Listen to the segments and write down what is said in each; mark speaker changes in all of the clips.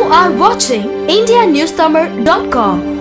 Speaker 1: are watching IndiaNewsTamil.com.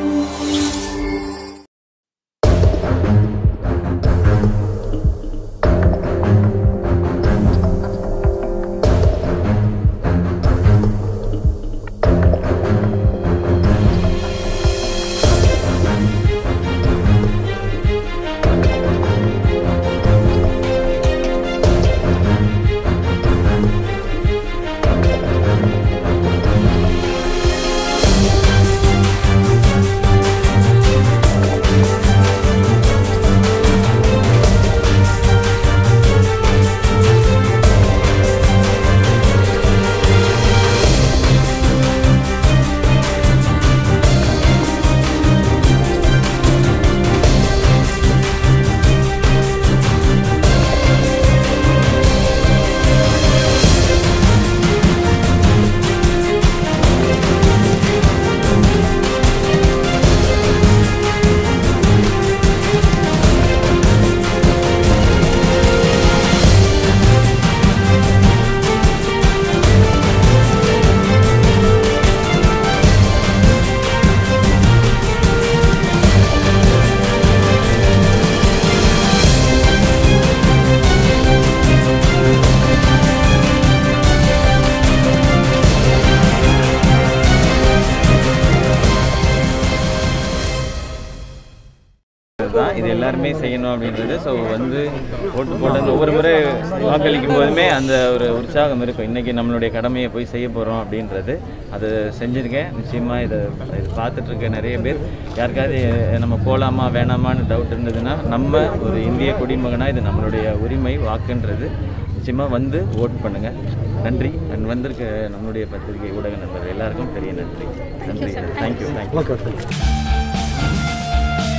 Speaker 2: தான் இது எல்லாருமே செய்யணும் அப்படின்றது ஸோ வந்து ஓட்டு போட்டது ஒவ்வொரு முறை வாக்களிக்கும் போதுமே அந்த ஒரு உற்சாகம் இருக்கும் இன்றைக்கி நம்மளுடைய கடமையை போய் செய்ய போகிறோம் அப்படின்றது அதை செஞ்சுருக்கேன் நிச்சயமாக இதை இது பார்த்துட்டு இருக்க நிறைய பேர் யாருக்காவது நம்ம போகலாமா வேணாமான்னு டவுட் இருந்ததுன்னா நம்ம ஒரு இந்திய குடிமகனாக இது நம்மளுடைய உரிமை வாக்குன்றது நிச்சயமாக வந்து ஓட் பண்ணுங்கள் நன்றி அண்ட் வந்திருக்க நம்மளுடைய பத்திரிகை ஊடக நண்பர்கள் எல்லாருக்கும் பெரிய நன்றி நன்றி thank you thank you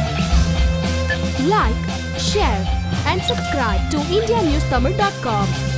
Speaker 1: Like, share, and subscribe to IndiaNewsTamil.com.